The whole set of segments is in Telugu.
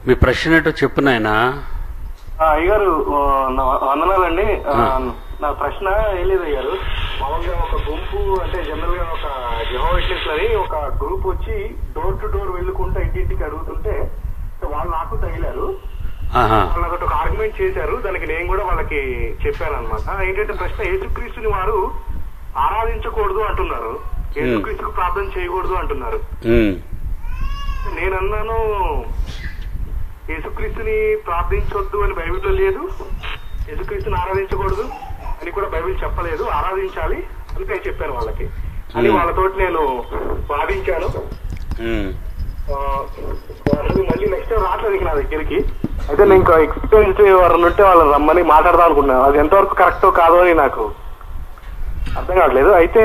మీ ప్రశ్న ఏంటో చెప్పు నాయనా ఆ, అయ్యగారు ఆ, నా వందనాలండి ఆ, నా ప్రశ్న ఏం లేదు అయ్యారు మామూలుగా ఒక గుంపు అంటే జనరల్ గా ఒక జిహో విట్నెస్ అని ఒక గ్రూప్ వచ్చి డోర్ టు డోర్ వెళ్ళుకుంటా ఇంటింటికి అడుగుతుంటే వాళ్ళు నాకు తగిలారు ఆహా వాళ్ళు అదొక ఒక ఆర్గ్యుమెంట్ చేశారు దానికి నేను కూడా వాళ్ళకి చెప్పాను అనమాట ఏంటంటే ప్రశ్న యేసుక్రీస్తుని వారు ఆరాధించకూడదు అంటున్నారు యేసుక్రీస్తుకు ప్రార్థన చేయకూడదు అంటున్నారు ఉమ్. నేను అన్నాను యేసుక్రీస్తుని ప్రార్థించొద్దు అని బైబిల్లో లేదు యేసుక్రీస్తుని ఆరాధించకూడదు అని కూడా బైబిల్ చెప్పలేదు ఆరాధించాలి అని నేను చెప్పాను వాళ్ళకి అని Hmm. వాళ్ళతోటి నేను వాదించాను ఉమ్. ఆ, వాళ్ళు మళ్ళీ నెక్స్ట్ టైం రావట్లేదు ఇక నా దగ్గరికి అయితే నేను ఇంకా ఎక్స్పీరియన్స్ ఎవరైనా ఉంటే వాళ్ళని రమ్మని మాట్లాడదాం అనుకున్నాను అది ఎంతవరకు కరెక్టో కాదో అని నాకు అర్థం కావట్లేదు అయితే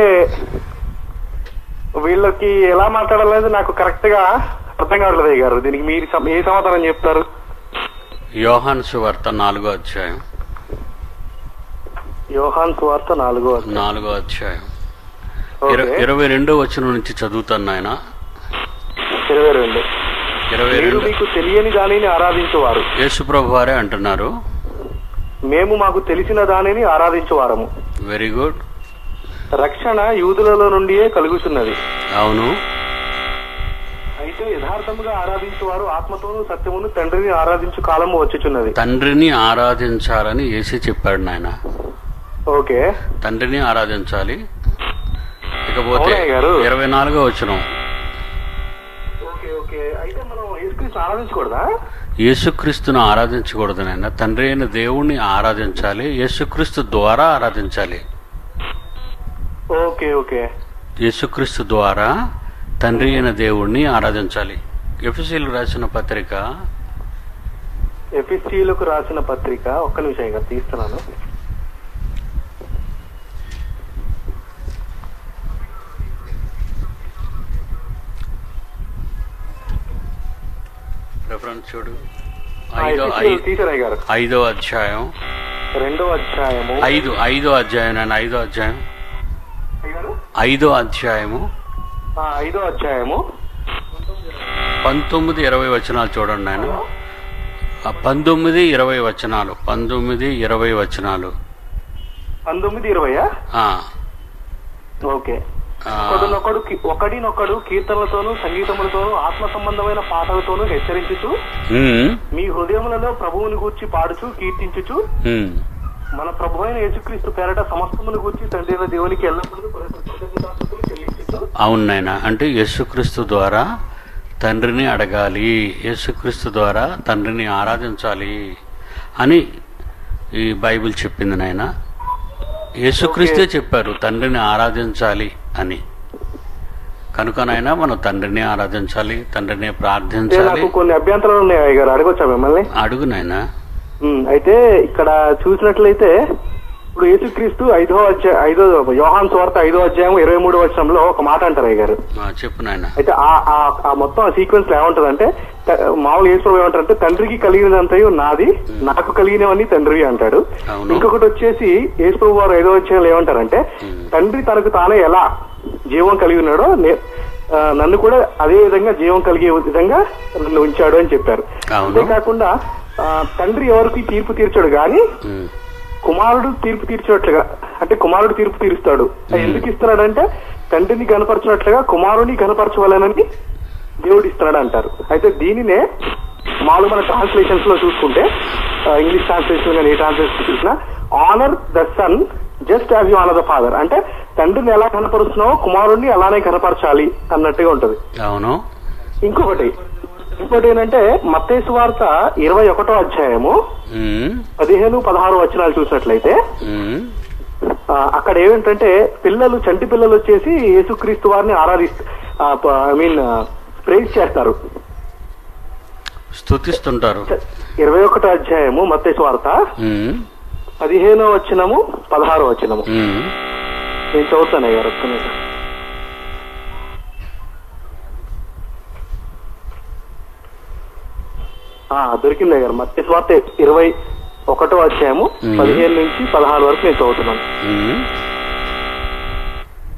వీళ్ళకి ఎలా మాట్లాడాలనేది నాకు కరెక్ట్ గా అర్థం కావట్లేదు అయ్య గారు దీనికి మీరు సమ- ఏ సమాధానం చెప్తారు యోహాను సువార్త నాలుగో అధ్యాయం యోహాన్ సువార్త నాలుగో అధ్యాయం. నాలుగో అధ్యాయం ఓకే. ఇర- ఇరవై రెండో వచనం నుంచి చదువుతాను నాయన ఇరవై రెండు ఇరవై మీరు రెండు మీకు తెలియని దానిని ఆరాధించువారు యేసుప్రభు వారే అంటున్నారు మేము మాకు తెలిసిన దానిని ఆరాధించువారము వెరీ గుడ్ రక్షణ యూదులలో నుండియే కలుగుతున్నది అవును అయితే యథార్థముగా ఆరాధించువారు ఆత్మతోనూ సత్యమును తండ్రిని ఆరాధించు కాలము వచ్చుచున్నది తండ్రిని ఆరాధించాలని ఏసీ చెప్పాడు నాయన ఓకే తండ్రిని ఆరాధించాలి ఇకపోతే అవునయ్య గారు. ఇరవై నాలుగో వచనం ఓకే ఓకే అయితే మనం యేసుక్రీస్తు ఆరాధించకూడదా యేసుక్రీస్తును ఆరాధించకూడదు నాయన తండ్రి అయిన దేవుణ్ణి ఆరాధించాలి యేసుక్రీస్తు ద్వారా ఆరాధించాలి ఓకే ఓకే యేసుక్రీస్తు ద్వారా తండ్రి అయిన దేవుణ్ణి ఆరాధించాలి ఎఫ్ఎస్సీలు రాసిన పత్రిక ఎఫ్ఎస్సీలకు రాసిన పత్రిక ఒక్క నిమిషం ఇక తీస్తున్నాను రెఫరెన్స్ చూడు ఆ, ఐదో ఎఫెసీయులు ఐ- తీశారు అయ్య గారు ఐదో అధ్యాయం రెండో అధ్యాయము ఐదు ఐదో అధ్యాయం నాయన ఐదో అధ్యాయం అయ్య గారు? ఐదో అధ్యాయము ఆ, ఐదో అధ్యాయము పంతొమ్మిది ఇరవై వచనాలు చూడండి నాయన ఆ, పంతొమ్మిది ఇరవై వచనాలు పంతొమ్మిది ఇరవై వచనాలు పంతొమ్మిది ఇరవయా ఆ, ఓకే ఆ, ఒకడినొకడు కీ- ఒకడినొకడు కీర్తనలతోనూ సంగీతములతోనూ ఆత్మ సంబంధమైన పాటలతోనూ హెచ్చరించుచు ఉమ్, మీ హృదయములలో ప్రభువుని గూర్చి పాడుచు కీర్తించుచు ఉమ్, మన ప్రభు అయిన యేసుక్రీస్తు పేరట సమస్తమును గూర్చి తండ్రి అయిన దేవునికి ఎల్లప్పుడూ కృతజ్ఞతాస్తుతులు చెల్లించుచు అవును నాయన అంటే యేసుక్రీస్తు ద్వారా తండ్రిని అడగాలి యేసుక్రీస్తు ద్వారా తండ్రిని ఆరాధించాలి అని ఈ బైబిల్ చెప్పింది నాయన యేసుక్రీస్తే చెప్పారు తండ్రిని ఆరాధించాలి అని కనుక నాయన మనం తండ్రిని ఆరాధించాలి తండ్రిని అంటే ప్రార్థించాలి నాకు కొన్ని అభ్యంతరాలు ఉన్నాయి అయ్య గారు అడగొచ్చా మిమ్మల్ని అడుగు నాయన ఉమ్, అయితే ఇక్కడ చూసినట్లయితే ఇప్పుడు యేసుక్రీస్తు ఐదో అధ్యాయ ఐదో యోహాన్ స్వార్త ఐదో అధ్యాయం ఇరవై మూడు వచ్చంలో ఒక మాట అంటారు అయ్య గారు ఆ, చెప్పు నాయన అయితే ఆ ఆ- ఆ మొత్తం ఆ సీక్వెన్స్ లో ఏమంటదంటే త- మామూలు యేసు ఏమంటారంటే తండ్రికి కలిగినదంతయు నాది నాకు కలిగినవన్నీ తండ్రి అంటాడు అవును. ఇంకొకటి వచ్చేసి యేసు వారు ఐదో అధ్యాయంలో ఏమంటారంటే తండ్రి తనకు తానే ఎలా జీవం కలిగి ఉన్నాడో నే- ఆ, నన్ను కూడా అదే విధంగా జీవం కలిగే విధంగా నన్ను ఉంచాడు అని చెప్పారు అవును. అంతేకాకుండా ఆ, తండ్రి ఎవరికి తీర్పు తీర్చాడు గాని ఉమ్, కుమారుడు తీర్పు తీర్చినట్లుగా అంటే కుమారుడు తీర్పు తీరుస్తాడు ఎందుకు ఇస్తున్నాడంటే తండ్రిని కనపరచినట్లుగా కుమారుని కనపరచవలనని దేవుడు ఇస్తున్నాడు అంటారు అయితే దీనినే మామూలు మన ట్రాన్స్లేషన్స్ లో చూసుకుంటే ఆ, ఇంగ్లీష్ ట్రాన్స్లేషన్ కానీ ఏ ట్రాన్స్లేషన్ చూసినా honour the son just as you honour the father అంటే తండ్రిని ఎలా కనపరుస్తున్నావో కుమారుడిని అలానే కనపరచాలి అన్నట్టుగా ఉంటది అవును ఇంకొకటి ఇంకోటి ఏంటంటే మత్తేసు వార్త ఇరవై ఒకటో అధ్యాయము ఉమ్, పదిహేను పదహారు వచనాలు చూసినట్లయితే ఉమ్, ఆ, అక్కడ ఏమిటంటే పిల్లలు చంటి పిల్లలు వచ్చేసి యేసుక్రీస్తు వారిని ఆరాధిస్తూ ఐ మీన్ ప్రేజ్ చేస్తారు స్తుతిస్తుంటారు ఇరవై ఒకటో అధ్యాయము మత్తేసు వార్త ఉమ్, పదిహేనో వచనము పదహారో వచనము ఉమ్. నేను చదువుతాను అయ్యారు ఒక్క నిమిషం. ఆ దొరికింది అయ్యారు మత్తేసు వార్త ఇరవై ఒకటో అధ్యాయము మ్మ్. పదిహేను నుంచి పదహారు వరకు నేను చదువుతున్నాను ఉమ్, ఆ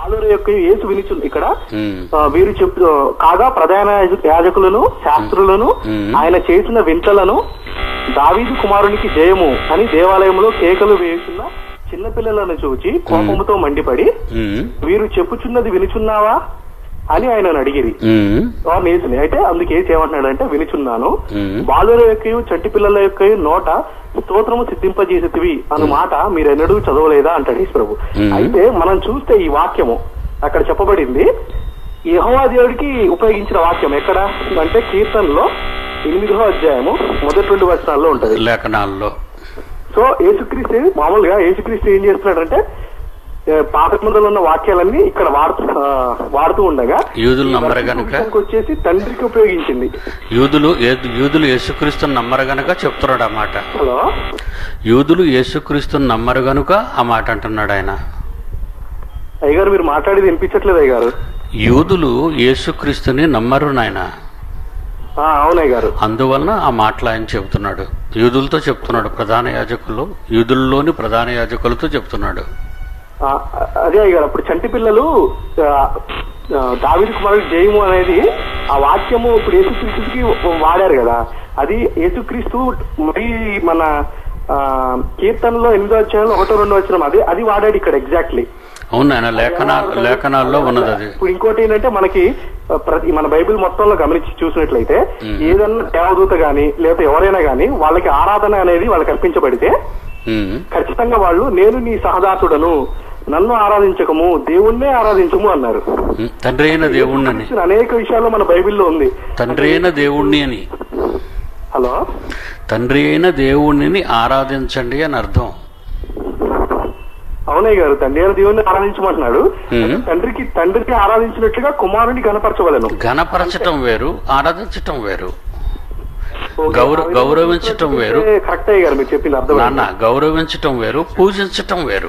బాలుర యొక్క యేసు వినిచు ఇక్కడ ఉమ్, ఆ, వీరు చెప్పు కాగా ప్రధాన యాజ- యాజకులను శాస్త్రులను మ్మ్. ఆయన చేసిన వింతలను దావీదు కుమారునికి జయము అని దేవాలయంలో కేకలు వేస్తున్న చిన్నపిల్లలను చూచి కోపముతో మండిపడి ఉమ్, వీరు చెప్పుచున్నది వినుచున్నావా అని ఆయన అడిగిరి ఉమ్, వారిని యేసుని అయితే అందుకే ఏసి ఏమంటున్నాడంటే వినుచున్నాను మ్మ్. బాలుర యొక్క చంటి పిల్లల యొక్క నోట స్తోత్రము సిద్ధింపజేసేటివి అను మాట మీరెన్నడూ చదవలేదా అంటాడు యేసు ప్రభు మ్మ్. అయితే మనం చూస్తే ఈ వాక్యము అక్కడ చెప్పబడింది యెహోవా దేవుడికి ఉపయోగించిన వాక్యం ఎక్కడ అంటే కీర్తనలో ఎనిమిదవ అధ్యాయము మొదటి రెండు వచనాల్లో ఉంటది లేఖనాల్లో సో యేసుక్రీస్తు మామూలుగా యేసుక్రీస్తు ఏం చేస్తున్నాడంటే ఏ, పాత నిబంధనలో ఉన్న వాక్యాలన్నీ ఇక్కడ వాడుతూ ఆ, వాడుతూ ఉండగా యూదులు నమ్మరు ఈ గనుక విషయానికి వచ్చేసి తండ్రికి ఉపయోగించింది యూదులు ఏ- యూదులు యేసుక్రీస్తుని నమ్మరు గనుక చెప్తున్నాడు ఆ మాట హలో యూదులు యేసుక్రీస్తుని నమ్మరు గనుక ఆ మాట అంటున్నాడు ఆయన అయ్యగారు మీరు మాట్లాడేది వినిపించట్లేదు అయ్యగారు యూదులు యేసుక్రీస్తుని నమ్మరు నాయన ఆ, అవును అయ్యగారు అందువలన ఆ మాటలు ఆయన చెబుతున్నాడు యూదులతో చెప్తున్నాడు ప్రధాన యాజకులు యూదుల్లోని ప్రధాన యాజకులతో చెప్తున్నాడు ఆ, అదే అయ్యగారు అప్పుడు చంటి పిల్లలు ఆ, ఆ, దావీదు కుమారుడు జయము అనేది ఆ వాక్యము ఇప్పుడు యేసుక్రీస్తుకి వాడారు కదా అది యేసుక్రీస్తు మరి మన ఆ, కీర్తనలో ఎనిమిదో అధ్యాయంలో ఒకటో రెండో వచ్చిన అది అది వాడాడు ఇక్కడ ఎగ్జాక్ట్లీ అవును ఆయన లేఖన లేఖనాల్లో ఉన్నది అది ఇప్పుడు ఇంకోటి ఏంటంటే మనకి ఆ, ప్రతి మన బైబిల్ మొత్తంలో గమనించి చూసినట్లయితే మ్మ్. ఏదన్నా దేవదూత గాని లేకపోతే ఎవరైనా గాని వాళ్ళకి ఆరాధన అనేది వాళ్ళకి అర్పించబడితే ఉమ్, ఖచ్చితంగా వాళ్ళు నేను నీ సహదాసుడను నన్ను ఆరాధించకము దేవుణ్ణే ఆరాధించము అన్నారు ఉమ్, తండ్రి అయిన దేవుణ్ణని యేసుక్రీస్తు అనేక విషయాల్లో మన బైబిల్లో ఉంది తండ్రి అయిన దేవుణ్ణి అని హలో తండ్రి అయిన దేవుణ్ణిని ఆరాధించండి అని అర్థం అవునయ్య గారు తండ్రి అయిన దేవుణ్ణి ఆరాధించమంటున్నాడు మ్మ్. తండ్రికి తండ్రికి ఆరాధించినట్లుగా కుమారుని కనపరచవలను ఘనపరచటం వేరు ఆరాధించటం వేరు ఓకే. గౌరవ- గౌరవించటం వేరు. కరెక్ట్ అయ్య గారు మీరు చెప్పింది అర్థం నాన్న గౌరవించటం వేరు పూజించటం వేరు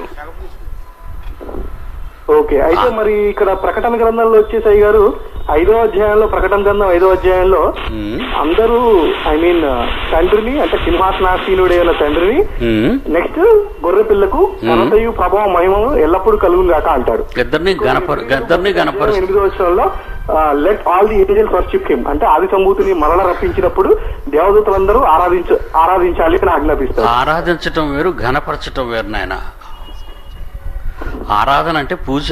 ఓకే అయితే మరి ఇక్కడ ప్రకటన గ్రంథంలో వచ్చేసి అయ్య గారు ఐదో అధ్యాయంలో ప్రకటన గ్రంథం ఐదో అధ్యాయంలో ఉమ్, అందరూ ఐ మీన్ తండ్రిని అంటే సింహాసనాసీనుడైన తండ్రిని ఉమ్, నెక్స్ట్ గొర్రె పిల్లకు ఘనతయు ప్రభావం మహిమము ఎల్లప్పుడూ కలుగును గాక అంటాడు ఇద్దరిని గణపర ఇద్దరిని గణపరు ఎనిమిదో వచ్చంలో let all the angels worship him అంటే ఆది సంభూతిని మరల రప్పించినప్పుడు దేవదూతలందరూ ఆరాధించ ఆరాధించాలి అని ఆజ్ఞాపిస్తారు ఆరాధించటం వేరు ఘనపరచటం వేరు నాయన ఆరాధన అంటే పూజ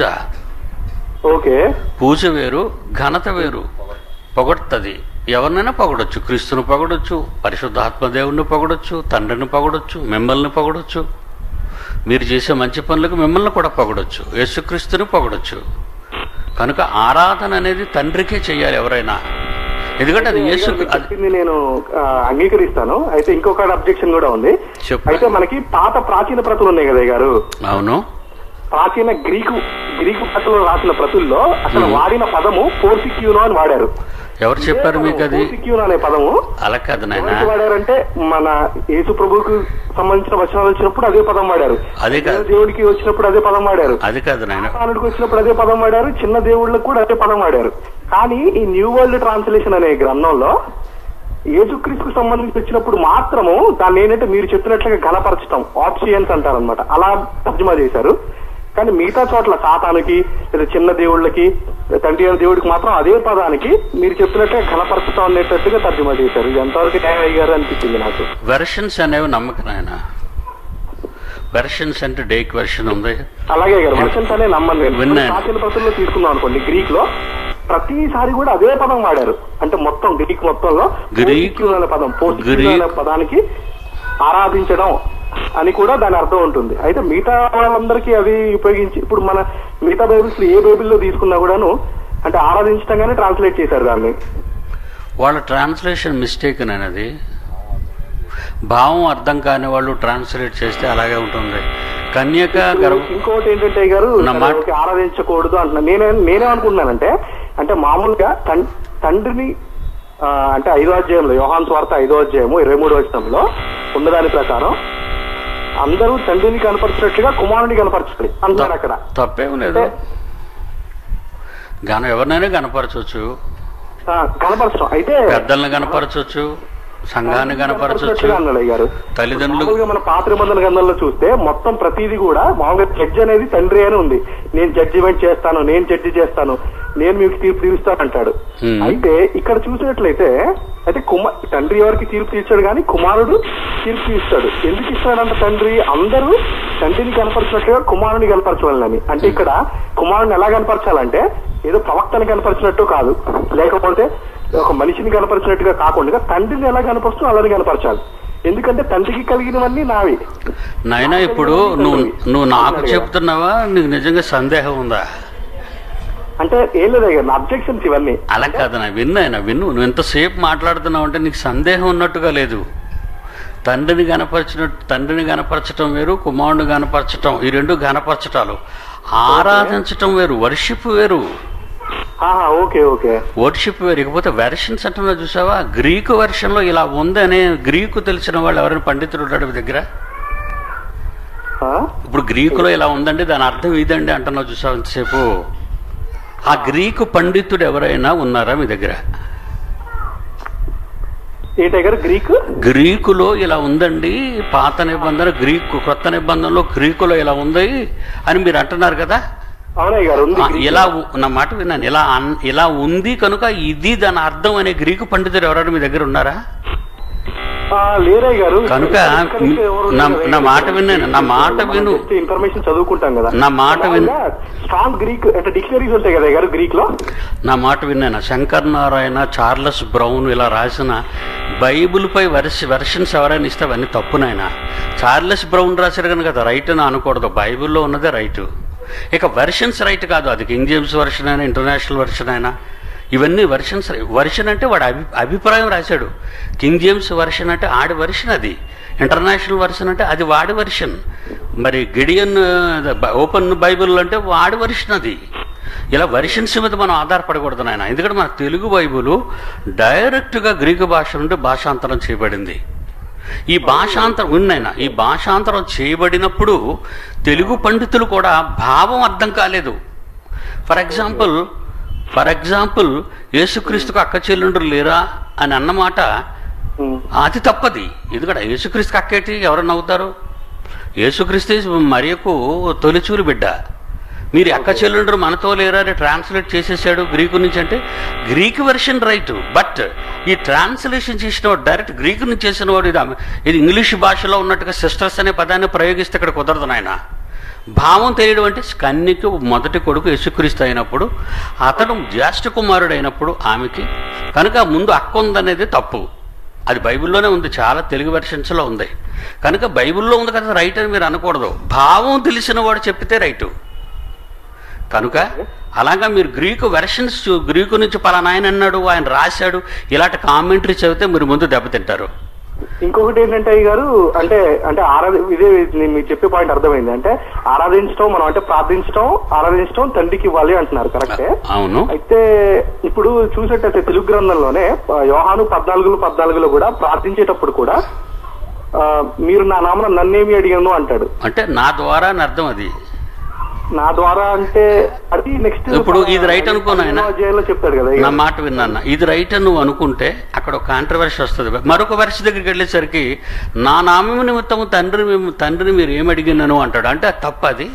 ఓకే పూజ వేరు ఘనత వేరు పొగడుతుంది ఎవరినైనా పొగడొచ్చు క్రీస్తుని పొగడొచ్చు పరిశుద్ధాత్మ దేవుణ్ణి పొగడొచ్చు తండ్రిని పొగడొచ్చు మిమ్మల్ని పొగడొచ్చు మీరు చేసే మంచి పనులకు మిమ్మల్ని కూడా పొగడొచ్చు యేసుక్రీస్తుని పొగడొచ్చు కనుక ఆరాధన అనేది తండ్రికే చేయాలి ఎవరైనా ఎందుకంటే అది యేసు మీరు అది చెప్పింది నేను ఆ, అంగీకరిస్తాను అయితే ఇంకొక అబ్జెక్షన్ కూడా ఉంది చెప్పు. అయితే మనకి పాత ప్రాచీన ప్రతులు ఉన్నాయి కదా గారు అవును ప్రాచీన గ్రీకు గ్రీకు భాషలో రాసిన ప్రతుల్లో అసలు వాడిన పదము పోర్సిక్యూనో అని వాడారు ఎవరు చెప్పారు మీకు అది పోర్సిక్యూనో అనే పదము అలా కాదు నాయన ఎవరికి వాడారంటే మన యేసు ప్రభువుకు సంబంధించిన వచనాలు వచ్చినప్పుడు అదే పదం వాడారు అదే కాదు దేవుడికి వచ్చినప్పుడు అదే పదం వాడారు అది కాదు నాయన సాతానుడికి వచ్చినప్పుడు అదే పదం వాడారు చిన్న దేవుళ్ళకు కూడా అదే పదం వాడారు కానీ ఈ న్యూ వరల్డ్ ట్రాన్స్లేషన్ అనే గ్రంథంలో యేసుక్రీస్తుకు సంబంధించి వచ్చినప్పుడు మాత్రము దాన్ని ఏంటంటే మీరు చెప్పినట్లుగా ఘనపరచటం ఆప్షియన్స్ అంటారనమాట అలా తర్జుమా చేశారు కానీ మిగతా చోట్ల సాతానికి లేదా చిన్న దేవుళ్ళకి తండ్రి అయిన దేవుడికి మాత్రం అదే పదానికి మీరు చెప్పినట్టుగా ఘనపరచటం అనేటట్టుగా తర్జుమా చేశారు ఇది ఎంతవరకు న్యాయం అయ్యారు అనిపించింది నాకు వెర్షన్స్ అనేవి నమ్మకం నాయన వెర్షన్స్ అంటే డేక్ వెర్షన్ ఉంది అలాగే గారు వర్షన్స్ అనే నమ్మను నేను విన్నాను. ప్రాచీన ప్రతుల్లో తీసుకుందాం అనుకోండి గ్రీక్ లో ప్రతిసారి కూడా అదే పదం వాడారు అంటే మొత్తం గ్రీక్ మొత్తంలో గ్రీక్- పోర్టిక్యూ అనే పదం పోర్టిక్యూ గ్రీక్- అనే పదానికి ఆరాధించడం అని కూడా దాని అర్థం ఉంటుంది అయితే మిగతా వాళ్ళందరికీ అది ఉపయోగించి ఇప్పుడు మన మిగతా బైబిల్స్ ఏ బైబిల్లో తీసుకున్నా కూడాను అంటే ఆరాధించడంగానే ట్రాన్స్లేట్ చేశారు దాన్ని వాళ్ళ ట్రాన్స్లేషన్ మిస్టేక్ అనేది భావం అర్థం కాని వాళ్ళు ట్రాన్స్లేట్ చేస్తే అలాగే ఉంటుంది కన్యక గర్భ ఇంకోటి ఏంటంటే గారు నా సరే, మాట- ఓకే, ఆరాధించకూడదు అంటున్నా నేనే నేనేమనుకుంటున్నానంటే అంటే మామూలుగా తన్- తండ్రిని ఆ, అంటే ఐదో అధ్యాయంలో యోహాన్ స్వార్థ ఐదో అధ్యాయము ఇరవై మూడు వచనంలో ఉన్నదాని ప్రకారం అందరూ తండ్రిని కనపరిచినట్లుగా కుమారుని కనపరచాలి అంటున్నారు అక్కడ తప్పేం లేదు ఘన ఎవరినైనా కనపరచవచ్చు ఆ, కనపరచడం అయితే పెద్దల్ని కనపరచవచ్చు సంఘాన్ని కనపరచవచ్చు కనపరచినట్లుగా అన్నాడు అయ్య గారు తల్లిదండ్రులు మామూలుగా మన పాత నిబంధన గ్రంథంలో చూస్తే మొత్తం ప్రతిదీ కూడా మామూలుగా జడ్జి అనేది తండ్రి అని ఉంది నేను జడ్జిమెంట్ చేస్తాను నేను జడ్జి చేస్తాను నేను మీకు తీర్పు తీరుస్తాను అంటాడు Hmm. అయితే ఇక్కడ చూసినట్లయితే అయితే కుమ తండ్రి ఎవరికి తీర్పు తీర్చాడు కానీ కుమారుడు తీర్పు తీస్తాడు ఎందుకు ఇస్తాడంట తండ్రి అందరూ తండ్రిని కనపరిచినట్లుగా కుమారుని కనపరచవాలని అంటే ఇక్కడ కుమారుని ఎలా కనపరచాలంటే ఏదో ప్రవక్తని కనపరిచినట్టు కాదు లేకపోతే ఒక మనిషిని కనపరిచినట్టుగా కాకుండా తండ్రిని ఎలా కనపరుస్తూ అలాని కనపరచాలి ఎందుకంటే తండ్రికి కలిగినవన్నీ నావి నాయనా ఇప్పుడు నువ్వు నువ్వు నాకు చెప్తున్నావా నీకు నిజంగా సందేహం ఉందా అంటే ఏం లేదు అయ్యా, నా అబ్జెక్షన్స్ ఇవన్నీ అలా కాదు నా విన్ను ఆయన విన్ను నువ్వు ఎంతసేపు మాట్లాడుతున్నావు అంటే నీకు సందేహం ఉన్నట్టుగా లేదు తండ్రిని గనపరిచినట్టు తండ్రిని గనపరచటం వేరు కుమారుడిని గనపరచటం ఈ రెండు గనపరచటాలు ఆరాధించటం వేరు వర్షిప్ వేరు ఆహా ఓకే ఓకే వర్షిప్ వేరు ఇకపోతే వెర్షన్స్ అంటున్నా చూసావా గ్రీకు వెర్షన్లో ఇలా ఉంది అనే గ్రీకు తెలిసిన వాళ్ళు ఎవరైనా పండితుడు ఉన్నాడు మీ దగ్గర ఆ? ఇప్పుడు గ్రీకులో ఇలా ఉందండి దాని అర్థం ఇదండి అంటున్నావు చూసావు ఇంతసేపు ఆ గ్రీకు పండితుడు ఎవరైనా ఉన్నారా మీ దగ్గర ఏంటి గారు గ్రీక్ గ్రీకులో ఇలా ఉందండి పాత నిబంధన గ్రీకు కొత్త నిబంధనలో గ్రీకులో ఇలా ఉంది అని మీరు అంటున్నారు కదా అవునయ్య గారు ఉంది ఆ, గ్రీక్. ఇలా ఉ- నా మాట విన్నాను ఇలా అన్- ఇలా ఉంది కనుక ఇది దాని అర్థం అనే గ్రీకు పండితుడు ఎవరైనా మీ దగ్గర ఉన్నారా ఆ, లేరయ్య గారు కనుక ఇక్కడ ఇంకా ఎవరు నా- ఉన్నారు? నా మాట విన్నాను. నా మాట విను. ఇన్ఫర్మేషన్ చదువుకుంటాం కదా నా మాట విను. స్ట్రాంగ్ గ్రీక్ అంటే డిక్షనరీస్ ఉంటాయి కదా గారు గ్రీక్ లో నా మాట విన్నాను శంకర్ నారాయణ చార్లెస్ బ్రౌన్ ఇలా రాసిన బైబిల్పై వెర్ష వెర్షన్స్ ఎవరైనా ఇస్తే అవన్నీ తప్పు నాయన చార్లెస్ బ్రౌన్ రాశారు కనుక అది రైట్ అని అనకూడదు బైబిల్లో ఉన్నదే రైట్ ఇక వెర్షన్స్ రైట్ కాదు అది కింగ్ జేమ్స్ వెర్షన్ అయినా ఇంటర్నేషనల్ వెర్షన్ అయినా ఇవన్నీ వెర్షన్స్ వెర్షన్ అంటే వాడు అభి అభిప్రాయం రాశాడు కింగ్ జేమ్స్ వెర్షన్ అంటే ఆడి వెర్షన్ అది ఇంటర్నేషనల్ వెర్షన్ అంటే అది వాడి వెర్షన్ మరి గిడియన్ ఓపెన్ బైబిల్ అంటే వాడి వెర్షన్ అది ఇలా వెర్షన్స్ మీద మనం ఆధారపడకూడదు నాయన ఎందుకంటే మన తెలుగు బైబుల్ డైరెక్ట్గా గ్రీకు భాష నుండి భాషాంతరం చేయబడింది ఈ భాషాంతరం ఉన్నైనా ఈ భాషాంతరం చేయబడినప్పుడు తెలుగు పండితులు కూడా భావం అర్థం కాలేదు ఫర్ ఎగ్జాంపుల్ ఫర్ ఎగ్జాంపుల్ యేసుక్రీస్తుకు అక్క చెల్లుండ్రు లేరా అని అన్నమాట ఉమ్. అది తప్పది ఎందుకంటే యేసుక్రీస్తుకి అక్కేటి ఎవరు నవ్వుతారు యేసుక్రీస్తు మరియకు తొలిచూలు బిడ్డ మీరు అక్క చెల్లుండ్రు మనతో లేరా అని ట్రాన్స్లేట్ చేసేసాడు గ్రీకు నుంచి అంటే గ్రీక్ వెర్షన్ రైట్ బట్ ఈ ట్రాన్స్లేషన్ చేసిన వాడు డైరెక్ట్ గ్రీకు నుంచి చేసిన వాడు ఇది అమె- ఇది ఇంగ్లీష్ భాషలో ఉన్నట్టుగా సిస్టర్స్ అనే పదాన్ని ప్రయోగిస్తే ఇక్కడ కుదరదు నాయన భావం తెలియడం అంటే కన్యకు మొదటి కొడుకు యేసుక్రీస్తు అయినప్పుడు అతడు జ్యేష్ఠ కుమారుడు అయినప్పుడు ఆమెకి కనుక ముందు అక్క ఉందనేది తప్పు అది బైబిల్లోనే ఉంది చాలా తెలుగు వెర్షన్స్లో ఉంది కనుక బైబిల్లో ఉంది కదా రైట్ అని మీరు అనకూడదు భావం తెలిసిన వాడు చెప్పితే రైటు కనుక అలాగా మీరు గ్రీకు వెర్షన్స్ చూ- గ్రీకు నుంచి పలానా ఆయన అన్నాడు ఆయన రాశాడు ఇలాంటి కామెంటరీ చదివితే మీరు ముందు దెబ్బతింటారు ఇంకొకటి ఏంటంటే అయ్య గారు అంటే అంటే ఆరాధ ఇదే నేను మీకు చెప్పే పాయింట్ అర్థమైంది అంటే ఆరాధించడం మనం అంటే ప్రార్థించడం ఆరాధించడం తండ్రికి ఇవ్వాలి అంటున్నారు కరెక్టే అవును అయితే ఇప్పుడు చూసినట్టయితే తెలుగు గ్రంథంలోనే ఆ, యోహాను పద్నాలుగులో పద్నాలుగులో కూడా ప్రార్థించేటప్పుడు కూడా ఆ, మీరు నా నామన నన్నేమి అడిగాను అంటాడు అంటే నా ద్వారా అని అర్థం అది నా ద్వారా అంటే అది నెక్స్ట్ ఇప్పుడు ఇది right అనుకో నాయనా. అధ్యాయంలో చెప్తాడు కదా నా మాట విన్నాన్న ఇది రైట్ అని నువ్వు అనుకుంటే అక్కడ ఒక కాంట్రవర్సీ వస్తుంది మరొక వర్ష దగ్గరికి వెళ్ళేసరికి నా నామం నిమిత్తము తండ్రి మేము తండ్రిని మీరు ఏం అడిగినాను అంటాడు అంటే అది తప్పు అది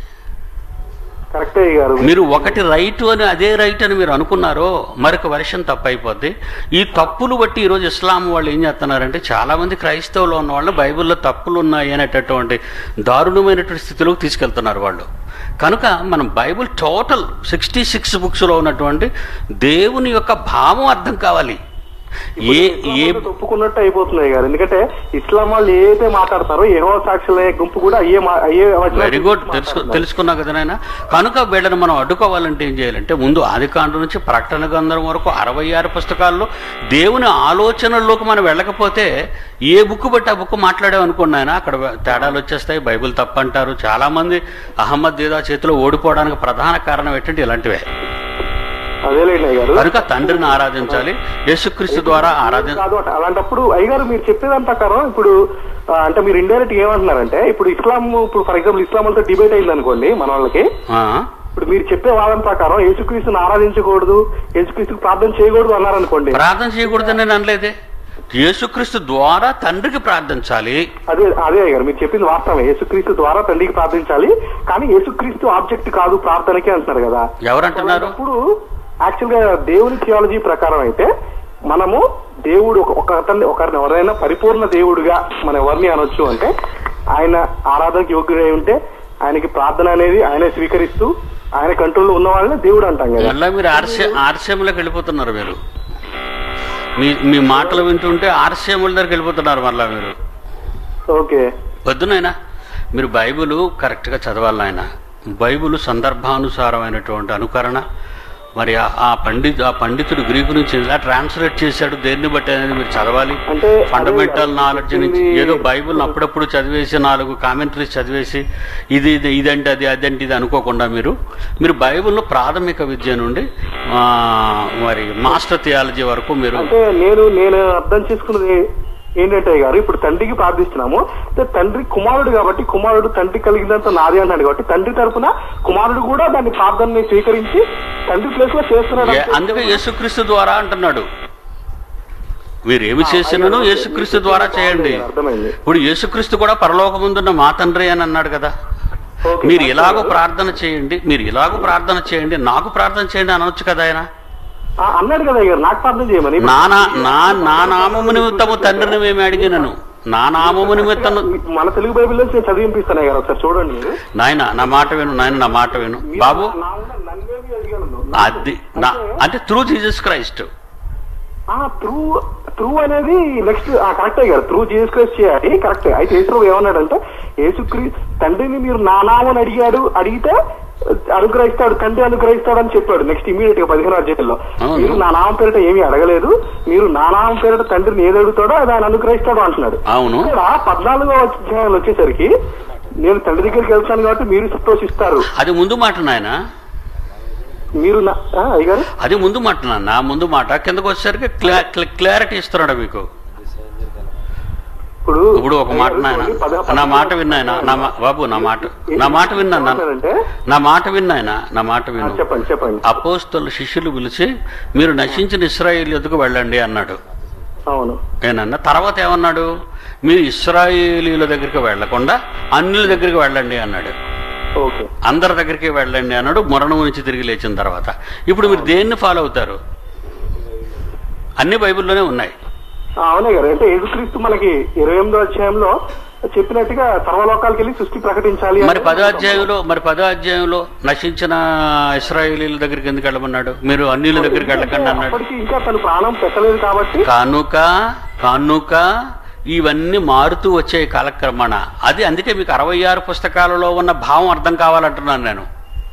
కరెక్టే అయ్య గారు మీరు ఒకటి రైట్ అని అదే రైట్ అని మీరు అనుకున్నారో మరొక వర్షన్ తప్పు అయిపోద్ది ఈ తప్పులు బట్టి ఈరోజు ఇస్లాం వాళ్ళు ఏం చేస్తున్నారంటే చాలా మంది క్రైస్తవులు ఉన్న వాళ్ళు బైబిల్లో తప్పులు ఉన్నాయి అనేటటువంటి దారుణమైనటువంటి స్థితిలోకి తీసుకెళ్తున్నారు వాళ్ళు కనుక మనం బైబిల్ టోటల్ సిక్స్టీ సిక్స్ బుక్స్లో ఉన్నటువంటి దేవుని యొక్క భావం అర్థం కావాలి ఏ ఏ ఇస్లాం ఒప్పుకున్నట్టు అయిపోతున్నాయి గారు ఎందుకంటే ఇస్లాం వాళ్ళు ఏదైతే మాట్లాడతారో ఏహో సాక్షుల గుంపు కూడా అయ్యే మా- అయ్యే వచనాలు వెరీ గుడ్ తెలుసు మాట్లాడుతున్నారు. తెలుసుకున్నావు కదా నాయన కనుక వీళ్ళని మనం అడ్డుకోవాలంటే ఏం చేయాలంటే ముందు ఆదికాండం నుంచి ప్రకటన గ్రంథం వరకు అరవై ఆరు పుస్తకాల్లో దేవుని ఆలోచనల్లోకి మనం వెళ్ళకపోతే ఏ బుక్ బట్టి ఆ బుక్ మాట్లాడామనుకోండి ఆయన అక్కడ తేడాలు వచ్చేస్తాయి బైబిల్ తప్పంటారు చాలామంది అహ్మద్ దీదా చేతిలో ఓడిపోవడానికి ప్రధాన కారణం ఏంటంటే ఇలాంటివే అదేలేండి అయ్య గారు కనుక తండ్రిని ఆరాధించాలి యేసుక్రీస్తు ద్వారా ఆరాధన కాదు అట. అలాంటప్పుడు అయ్యగారు మీరు చెప్పేదాని ప్రకారం ఇప్పుడు ఆ, అంటే మీరు ఇండైరెక్ట్ ఏమంటున్నారంటే ఇప్పుడు ఇస్లాం ఇప్పుడు ఫర్ ఎగ్జాంపుల్ ఇస్లాం వాళ్ళతో డిబేట్ అయింది అనుకోండి మన వాళ్ళకి ఆ, ఇప్పుడు మీరు చెప్పే వాదన ప్రకారం యేసుక్రీస్తుని ఆరాధించకూడదు యేసుక్రీస్తుకు ప్రార్థన చేయకూడదు అన్నారనుకోండి ప్రార్థన చేయకూడదని నేను అనలేదే యేసుక్రీస్తు ద్వారా తండ్రికి ప్రార్థించాలి అదే అదే గారు మీరు చెప్పింది వాస్తవమే యేసుక్రీస్తు ద్వారా తండ్రికి ప్రార్థించాలి కానీ యేసుక్రీస్తు ఆబ్జెక్ట్ కాదు ప్రార్థనకి అంటున్నారు కదా ఎవరంటున్నారు ఇప్పుడు యాక్చువల్ గా దేవుని థియాలజీ ప్రకారం అయితే మనము దేవుడు ఒక ఒక అతన్ని ఒకరిని ఎవరైనా పరిపూర్ణ దేవుడిగా మనం ఎవరిని అనొచ్చు అంటే ఆయన ఆరాధనకి యోగ్యుడై ఉంటే ఆయనకి ప్రార్థన అనేది ఆయనే స్వీకరిస్తూ ఆయన కంట్రోల్లో ఉన్న వాళ్ళని దేవుడు అంటాం కదా మళ్ళీ మీరు ఆర్సే ఆర్సీఎంలోకి వెళ్ళిపోతున్నారు మీరు మీ మీ మాటలు వింటుంటే ఆర్సీఎంల దగ్గరికి వెళ్ళిపోతున్నారు మళ్ళీ మీరు ఓకే వద్దు నాయనా మీరు బైబిల్ కరెక్ట్గా చదవాలి నాయన బైబిల్ సందర్భానుసారమైనటువంటి అనుకరణ మరి ఆ- ఆ పండిత్ ఆ పండితుడు గ్రీకు నుంచి ఎలా ట్రాన్స్లేట్ చేశాడు దేన్ని బట్టి అనేది మీరు చదవాలి అంటే ఫండమెంటల్ అదే నాలెడ్జ్ నుంచి చెప్పింది- ఏదో బైబిల్ అప్పుడప్పుడు చదివేసి నాలుగు కామెంటరీస్ చదివేసి ఇది ఇది ఇదంటే అది అదంటే ఇది అనుకోకుండా మీరు మీరు బైబిల్లో ప్రాథమిక విద్య నుండి ఆ, మరి మాస్టర్ థియాలజీ వరకు మీరు అంటే నేను నేను అర్థం చేసుకున్నది ఏంటంటే గారు ఇప్పుడు తండ్రికి ప్రార్థిస్తున్నాము అంటే తండ్రి కుమారుడు కాబట్టి కుమారుడు తండ్రి కలిగినంత నాది అన్నాడు కాబట్టి తండ్రి తరపున కుమారుడు కూడా దాన్ని ప్రార్థనని స్వీకరించి తండ్రి ప్లేస్ లో చేస్తున్నాడు ఏ- అందుకే యేసుక్రీస్తు ద్వారా అంటున్నాడు మీరు ఏమి చేసినను యేసుక్రీస్తు ద్వారా చేయండి అర్థమైంది ఇప్పుడు యేసుక్రీస్తు కూడా పరలోకముందున్న మా తండ్రి అని అన్నాడు కదా ఓకే. మీరు ఇలాగో ప్రార్థన చేయండి మీరు ఇలాగో ప్రార్థన చేయండి నాకు ప్రార్థన చేయండి అనవచ్చు కదా ఆయన ఆ, అన్నాడు కదా గారు నాకు ప్రార్థన చేయమని నా నా- నా నా నామము నిమిత్తము తండ్రిని మేము అడిగినను నా నామము నిమిత్తము మన తెలుగు బైబిల్లో నేను చదివిపిస్తాను గారు ఒకసారి చూడండి మీరు నాయన నా మాట విను నాయన నా మాట విను బాబు నా ఉన్న నన్నేమి అడిగాను అది నా అంటే through Jesus Christ through through అనేది నెక్స్ట్ కరెక్టే గారు త్రూ జీసస్ క్రైస్ట్ చేయాలి కరెక్ట్ అయితే యేసు ఏమన్నాడంటే యేసుక్రీ తండ్రిని మీరు నా నామని అడిగాడు అడిగితే అనుగ్రహిస్తాడు తండ్రి అనుగ్రహిస్తాడు అని చెప్పాడు నెక్స్ట్ ఇమీడియట్ గా పదిహేను అధ్యాయంలో అవును. మీరు నా నామం పేరిట ఏమీ అడగలేదు మీరు నా నామం పేరిట తండ్రిని ఏది అడుగుతాడో అది ఆయన అనుగ్రహిస్తాడు అంటున్నాడు అవును ఇక్కడ పద్నాలుగో అధ్యాయాలు వచ్చేసరికి నేను తండ్రి దగ్గరికి వెళ్తాను కాబట్టి మీరు సంతోషిస్తారు అది ముందు మాట నాయన మీరు నా ఆ, అయ్యగారు అది ముందు మాట నాన్న ముందు మాట కిందకు వచ్చేసరికి క్లా- క్లా- క్లారిటీ ఇస్తున్నాడు మీకు ఇప్పుడు ఇప్పుడు ఒక మాట నాయన పద- నా మాట విన్నాయన నా మా- బాబు నా మాట నా మాట విన్నా నాన్న. ఏమంటున్నారంటే, నా మాట విన్నాయన నా మాట ఆ, విను చెప్పండి చెప్పండి అపోస్తలు శిష్యులు పిలిచి మీరు నశించిన ఇస్రాయిల్ ఎదుకు వెళ్ళండి అన్నాడు అవును ఏనన్నా తర్వాత ఏమన్నాడు మీరు ఇస్రాయేలీల దగ్గరికి వెళ్లకుండా అన్యుల దగ్గరికి వెళ్ళండి అన్నాడు ఓకే అందరి దగ్గరికి వెళ్ళండి అన్నాడు మరణం నుంచి తిరిగి లేచిన తర్వాత ఇప్పుడు మీరు దేన్ని ఫాలో అవుతారు అన్ని బైబిల్లోనే ఉన్నాయి ఆ, అవునే గారు అంటే యేసుక్రీస్తు మనకి ఇరవై ఎనిమిదో అధ్యాయంలో చెప్పినట్టుగా సర్వలోకాలకు వెళ్ళి సృష్టి ప్రకటించాలి మరి అని- పదో అధ్యాయంలో మరి పదో అధ్యాయంలో నశించిన ఇస్రాయేలీల దగ్గరికి ఎందుకు వెళ్ళమన్నాడు మీరు అన్యుల దగ్గరికి వెళ్ళకండి అన్నాడు అప్పటికి ఇంకా తను ప్రాణం పెట్టలేదు కాబట్టి కానుక కానుక ఇవన్నీ మారుతూ వచ్చే కాలక్రమణ అది అందుకే మీకు అరవై ఆరు పుస్తకాలలో ఉన్న భావం అర్థం కావాలంటున్నాను నేను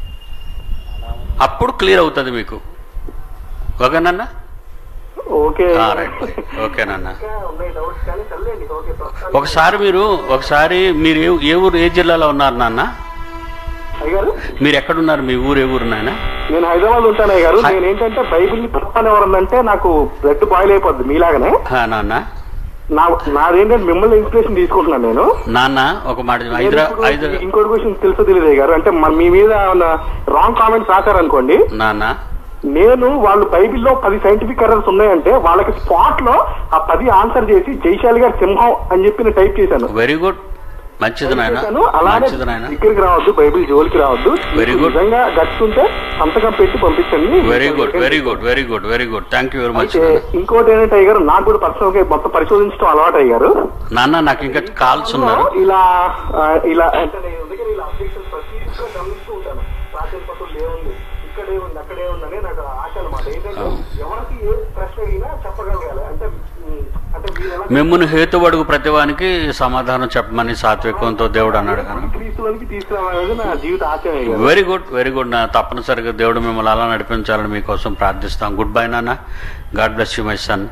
అప్పుడు క్లియర్ అవుతుంది మీకు ఓకేనన్నా ఓకే ఆ, రైట్ ఓకేనన్నా ఇంకా ఉన్నాయి డౌట్స్ కానీ సర్లేండి, ఓకే ప్రస్తుతానికి- ఒకసారి మీరు ఒకసారి మీరు ఏ ఏ ఊరు ఏ జిల్లాలో ఉన్నారు నాన్న అయ్యగారు మీరు ఎక్కడున్నారు మీ ఊరు ఏ ఊరు నాయన నేను హైదరాబాద్ ఉంటాను అయ్యగారు నేను ఏంటంటే బైబిల్ ని తప్పని ఎవరన్నంటే నాకు బ్లడ్ బాయిల్ అయిపోద్ది మీలాగానే ఆ, నాన్న నా నాదేంటంటే మిమ్మల్ని ఇన్స్పిరేషన్ తీసుకుంటున్నాను నేను నాన్న ఒక మాట నేను హైదరా ఇప్పుడు హైదరా ఇంకోటి క్వశ్చన్ తెలుసో తెలియదు గారు అంటే మన- మీ మీద రాంగ్ కామెంట్స్ రాశారనుకోండి నాన్న నేను వాళ్ళు బైబిల్లో పది సైంటిఫిక్ ఎర్రర్స్ ఉన్నాయంటే వాళ్ళకి స్పాట్ లో ఆ పది ఆన్సర్ చేసి జైశాలి గారి సింహం అని చెప్పి నేను టైప్ చేశాను వెరీ గుడ్ మంచిది నాయన చేశాను. అలానే మంచిది నాయన దగ్గరికి రావద్దు బైబిల్ జోలికి రావద్దు Very good. నిజంగా గట్స్ ఉంటే సంతకం పెట్టి పంపించండి very good very good very good very good thank you very much అయితే ఇంకోటి ఏంటంటే అయ్యారు నాకు కూడా పర్సనల్ గా మొత్తం పరిశోధించడం అలవాటు అయ్యారు నాన్న నాకు ఇంకా కాల్స్ ఉన్నారు ఇలా ఆ, ఇలా అంటే నేను దగ్గర ఇలా అబ్జెక్షన్స్ ప్రతి ఒక్కటి గమనిస్తూ ఉంటాను ప్రాచీన పత్రులు ఏముంది ఇక్కడే ఉంది అక్కడే ఉందని నాకు ఆశ అనమాట ఏంటంటే ఎవరికి ఏ ప్రశ్న అడిగినా చెప్పగలగాలి అంటే ఉమ్, అంటే మీరు ఎలా మిమ్మును హేతువడుగు ప్రతివానికి సమాధానం చెప్పమని సాత్వికంతో దేవుడు అన్నాడు కానీ క్రీస్తులోనికి తీసుకురావాలనేది నా జీవిత ఆశయం అయ్యారు వెరీ గుడ్ వెరీ గుడ్ నా తప్పనిసరిగా దేవుడు మిమ్మల్ని అలా నడిపించాలని మీకోసం ప్రార్థిస్తాం గుడ్ బై నాన్న God bless you my son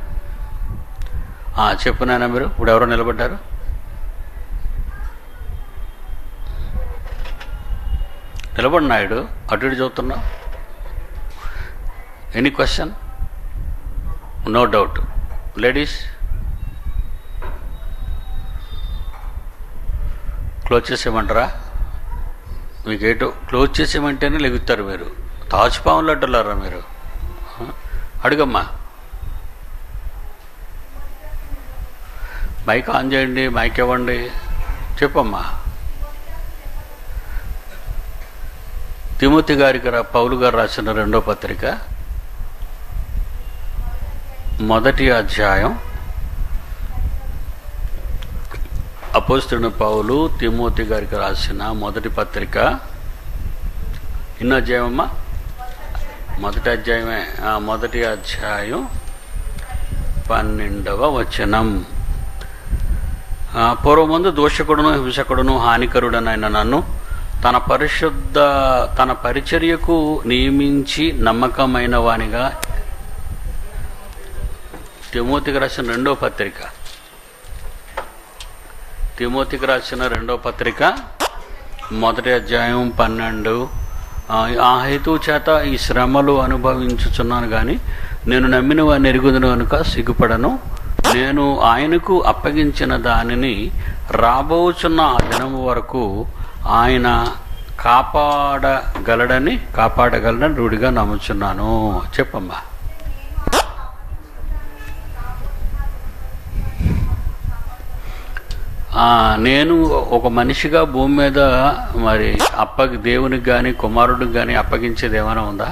చెప్పు నాన్న మీరు ఇప్పుడు ఎవరో నిలబడ్డారు నిలబడి నాయుడు అటు ఇటు చూస్తున్నావు any question no doubt ladies close చేసేయమంటారా మీకు ఏటో క్లోజ్ చేసేయమంటేనే లెగుతారు మీరు తాచుపాములు అడ్డులారా మీరు ఆ? అడుగమ్మా మైక్ ఆన్ చేయండి మైక్ ఇవ్వండి చెప్పమ్మా తిమోతి గారికి రా- పౌలు గారు రాసిన రెండో పత్రిక మొదటి అధ్యాయం అపోస్తున్న పౌలు తిమోతి గారికి రాసిన మొదటి పత్రిక ఎన్నో అధ్యాయమమ్మా మొదటి అధ్యాయమే ఆ, మొదటి అధ్యాయం పన్నెండవ వచనం ఆ, పూర్వమందు దోషకుడును హింసకుడును హానికరుడనైన నన్ను తన పరిశుద్ధ తన పరిచర్యకు నియమించి నమ్మకమైన వానిగా తిమోతికి రాసిన రెండో పత్రిక తిమోతికి రాసిన రెండో పత్రిక మొదటి అధ్యాయం పన్నెండు ఆ, ఆ హేతు చేత ఈ శ్రమలు అనుభవించుచున్నాను కానీ నేను నమ్మిన వారిని ఎరుగుదును కనుక సిగ్గుపడను నేను ఆయనకు అప్పగించిన దానిని రాబోచున్న ఆ దినము వరకు ఆయన కాపాడగలడని కాపాడగలడని రూఢిగా నమ్ముచున్నాను చెప్పమ్మా ఆ, నేను ఒక మనిషిగా భూమి మీద మరి అప్పగి దేవునికి కానీ కుమారుడికి కానీ అప్పగించేది ఏమైనా ఉందా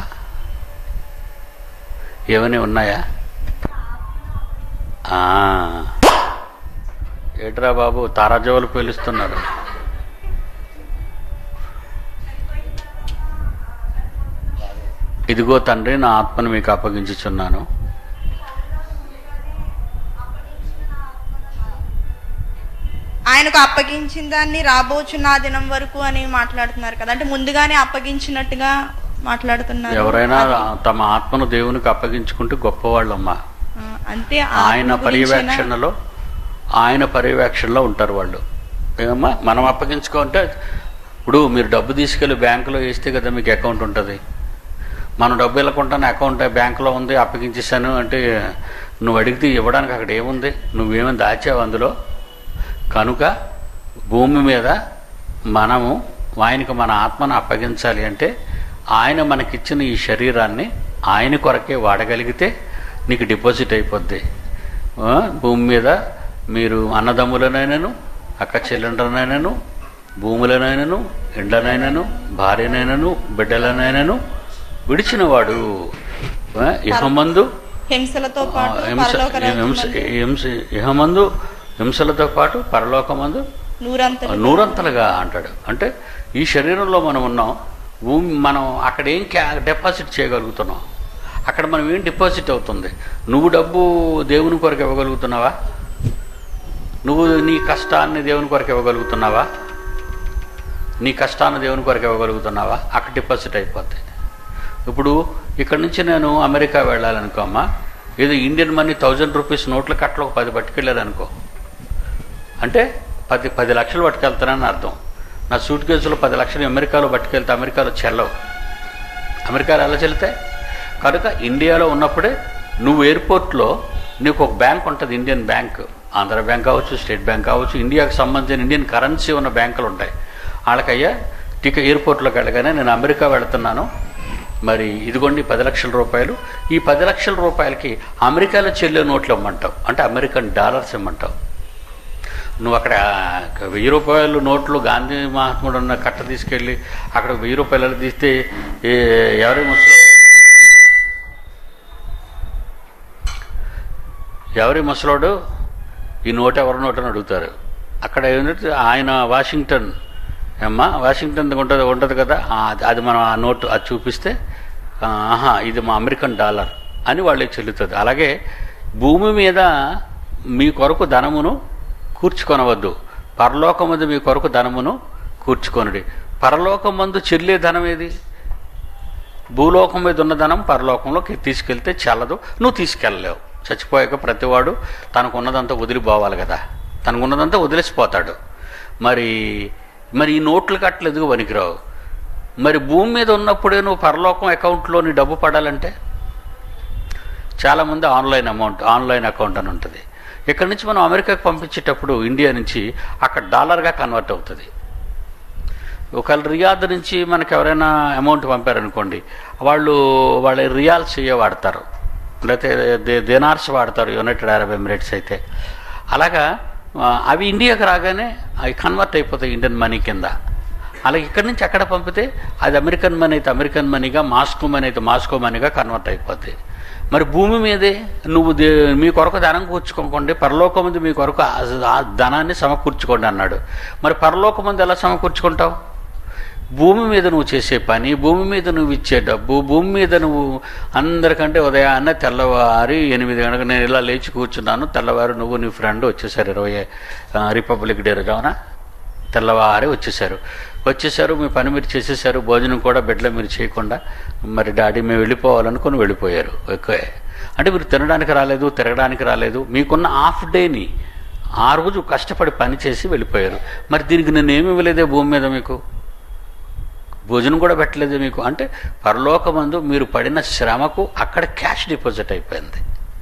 ఏమైనా ఉన్నాయా ఆ. ఏట్రా బాబు తారాజోలు పేలుస్తున్నారు ఇదిగో తండ్రి నా ఆత్మను మీకు అప్పగించుచున్నాను ఆయనకు అప్పగించిన దాన్ని రాబోచున్న ఆ దినం వరకు అని మాట్లాడుతున్నారు కదా అంటే ముందుగానే అప్పగించినట్టుగా మాట్లాడుతున్నారు ఎవరైనా అది, తమ ఆత్మను దేవునికి అప్పగించుకుంటే గొప్పవాళ్ళమ్మా ఆ, అంతే ఆయన ఆత్మ గురించేనా? పర్యవేక్షణలో ఆయన పర్యవేక్షణలో ఉంటారు వాళ్ళు ఏమమ్మా మనం అప్పగించుకుంటే ఇప్పుడు మీరు డబ్బు తీసుకెళ్ళి బ్యాంకులో వేస్తే కదా మీకు అకౌంట్ ఉంటుంది మనం డబ్బు వెళ్ళకుండానే అకౌంట్ బ్యాంకులో ఉంది అప్పగించేసాను అంటే నువ్వు అడిగితే ఇవ్వడానికి అక్కడ ఏముంది నువ్వేమని దాచావు అందులో కనుక భూమి మీద మనము ఆయనకు మన ఆత్మను అప్పగించాలి అంటే ఆయన మనకిచ్చిన ఈ శరీరాన్ని ఆయన కొరకే వాడగలిగితే నీకు డిపాజిట్ అయిపోద్ది ఆ, భూమి మీద మీరు అన్నదమ్ములనైనను అక్క చెల్లెండ్రనైనను భూములనైనను ఎండనైనను భార్యనైనను బిడ్డలనైనను విడిచినవాడు ఆ, ఇహమందు హింసలతో పాటు హింస పరలోక హింస రాజ్యమందు హింస ఇహమందు హింసలతో పాటు పరలోకమందు నూరంతలు నూరంతలుగా అంటాడు అంటే ఈ శరీరంలో మనం ఉన్నాం భూమి మనం అక్కడ ఏం క్యా డిపాజిట్ చేయగలుగుతున్నాం అక్కడ మనం ఏం డిపాజిట్ అవుతుంది నువ్వు డబ్బు దేవుని కొరకు ఇవ్వగలుగుతున్నావా నువ్వు నీ కష్టాన్ని దేవుని కొరకు ఇవ్వగలుగుతున్నావా నీ కష్టాన్ని దేవుని కొరకు ఇవ్వగలుగుతున్నావా అక్కడ డిపాజిట్ అయిపోద్ది ఇప్పుడు ఇక్కడ నుంచి నేను అమెరికా వెళ్ళాలనుకో అమ్మా ఏదో ఇండియన్ మనీ థౌజండ్ రూపీస్ నోట్ల కట్టలో ఒక పది పట్టుకెళ్ళారనుకో అంటే పది పది లక్షలు పట్టుకెళ్తానని అర్థం నా సూట్ కేసులో పది లక్షలు అమెరికాలో పట్టుకెళ్తే అమెరికాలో చెల్లవు అమెరికాలో ఎలా చెల్లితే కనుక ఇండియాలో ఉన్నప్పుడే నువ్వు ఎయిర్పోర్ట్లో నీకు ఒక బ్యాంక్ ఉంటుంది ఇండియన్ బ్యాంక్ ఆంధ్ర బ్యాంక్ కావచ్చు స్టేట్ బ్యాంక్ కావచ్చు ఇండియాకి సంబంధించిన ఇండియన్ కరెన్సీ ఉన్న బ్యాంకులు ఉంటాయి వాళ్ళకయ్యా టికెట్ ఎయిర్పోర్ట్లోకి వెళ్ళగానే నేను అమెరికా వెళుతున్నాను మరి ఇదిగోండి పది లక్షల రూపాయలు ఈ పది లక్షల రూపాయలకి అమెరికాలో చెల్లే నోట్లు ఇమ్మంటావు అంటే అమెరికన్ డాలర్స్ ఇమ్మంటావు నువ్వు అక్కడ వెయ్యి రూపాయలు నోట్లు గాంధీ మహాత్ముడు ఉన్న కట్ట తీసుకెళ్ళి అక్కడ వెయ్యి రూపాయలు తీస్తే ఏ ఎవరి ముసలి ఎవరి ముసలోడు ఈ నోట్ ఎవరి నోట్ అని అడుగుతారు అక్కడ ఏంటంటే ఆయన వాషింగ్టన్ అమ్మా వాషింగ్టన్ ఉంటుంది ఉంటుంది కదా ఆ, అది మనం ఆ నోట్ అది చూపిస్తే ఆ, ఆహా ఇది మా అమెరికన్ డాలర్ అని వాళ్ళకి చెల్లుతుంది అలాగే భూమి మీద మీ కొరకు ధనమును కూర్చుకొనవద్దు పరలోకమందు మీ కొరకు ధనమును కూర్చుకొనుడి పరలోకమందు చెల్లే ధనం ఏది భూలోకం మీద ఉన్న ధనం పరలోకంలోకి తీసుకెళ్తే చల్లదు నువ్వు తీసుకెళ్ళలేవు చచ్చిపోయాక ప్రతివాడు తనకున్నదంతా వదిలిపోవాలి కదా తనకున్నదంతా వదిలేసిపోతాడు మరి మరి ఈ నోట్లు కట్టలు ఎదుగు పనికిరావు మరి భూమి మీద ఉన్నప్పుడే నువ్వు పరలోకం అకౌంట్లో నీ డబ్బు పడాలంటే చాలామంది ఆన్లైన్ అమౌంట్ ఆన్లైన్ అకౌంట్ అని ఉంటుంది ఇక్కడ నుంచి మనం అమెరికాకి పంపించేటప్పుడు ఇండియా నుంచి అక్కడ డాలర్గా కన్వర్ట్ అవుతుంది ఒకవేళ రియాద్ నుంచి మనకు ఎవరైనా అమౌంట్ పంపారనుకోండి వాళ్ళు వాళ్ళ రియాల్స్ ఇవే వాడతారు లేకపోతే దే- దేనార్స్ వాడతారు యునైటెడ్ అరబ్ ఎమిరేట్స్ అయితే అలాగా ఆ, అవి ఇండియాకి రాగానే అవి కన్వర్ట్ అయిపోతాయి ఇండియన్ మనీ కింద అలాగే ఇక్కడి నుంచి అక్కడ పంపితే అది అమెరికన్ మనీ అయితే అమెరికన్ మనీగా మాస్కో మనీ అయితే మాస్కో మనీగా కన్వర్ట్ అయిపోతాయి మరి భూమి మీదే నువ్వు దే మీ కొరకు ధనం కూర్చుకోకండి పరలోకమంది మీ కొరకు ఆ- ఆ ధనాన్ని సమకూర్చుకోండి అన్నాడు మరి పరలోకమంది ఎలా సమకూర్చుకుంటావు భూమి మీద నువ్వు చేసే పని భూమి మీద నువ్వు ఇచ్చే డబ్బు భూమి మీద నువ్వు అందరికంటే ఉదయాన్నే తెల్లవారి ఎనిమిది గంటలకు నేను ఇలా లేచి కూర్చున్నాను తెల్లవారు నువ్వు నీ ఫ్రెండ్ వచ్చేసారు ఇరవై ఆ, రిపబ్లిక్ డే రోజున తెల్లవారి వచ్చేసారు వచ్చేసారు మీ పని మీరు చేసేసారు భోజనం కూడా బెడ్లో మీరు చేయకుండా మరి డాడీ మేము వెళ్ళిపోవాలనుకుని వెళ్ళిపోయారు ఓకే అంటే మీరు తినడానికి రాలేదు తిరగడానికి రాలేదు మీకున్న హాఫ్ డేని ఆ రోజు కష్టపడి పని చేసి వెళ్ళిపోయారు మరి దీనికి నేను ఏమి ఇవ్వలేదే భూమి మీద మీకు భోజనం కూడా పెట్టలేదు మీకు అంటే పరలోకమందు మీరు పడిన శ్రమకు అక్కడ క్యాష్ డిపాజిట్ అయిపోయింది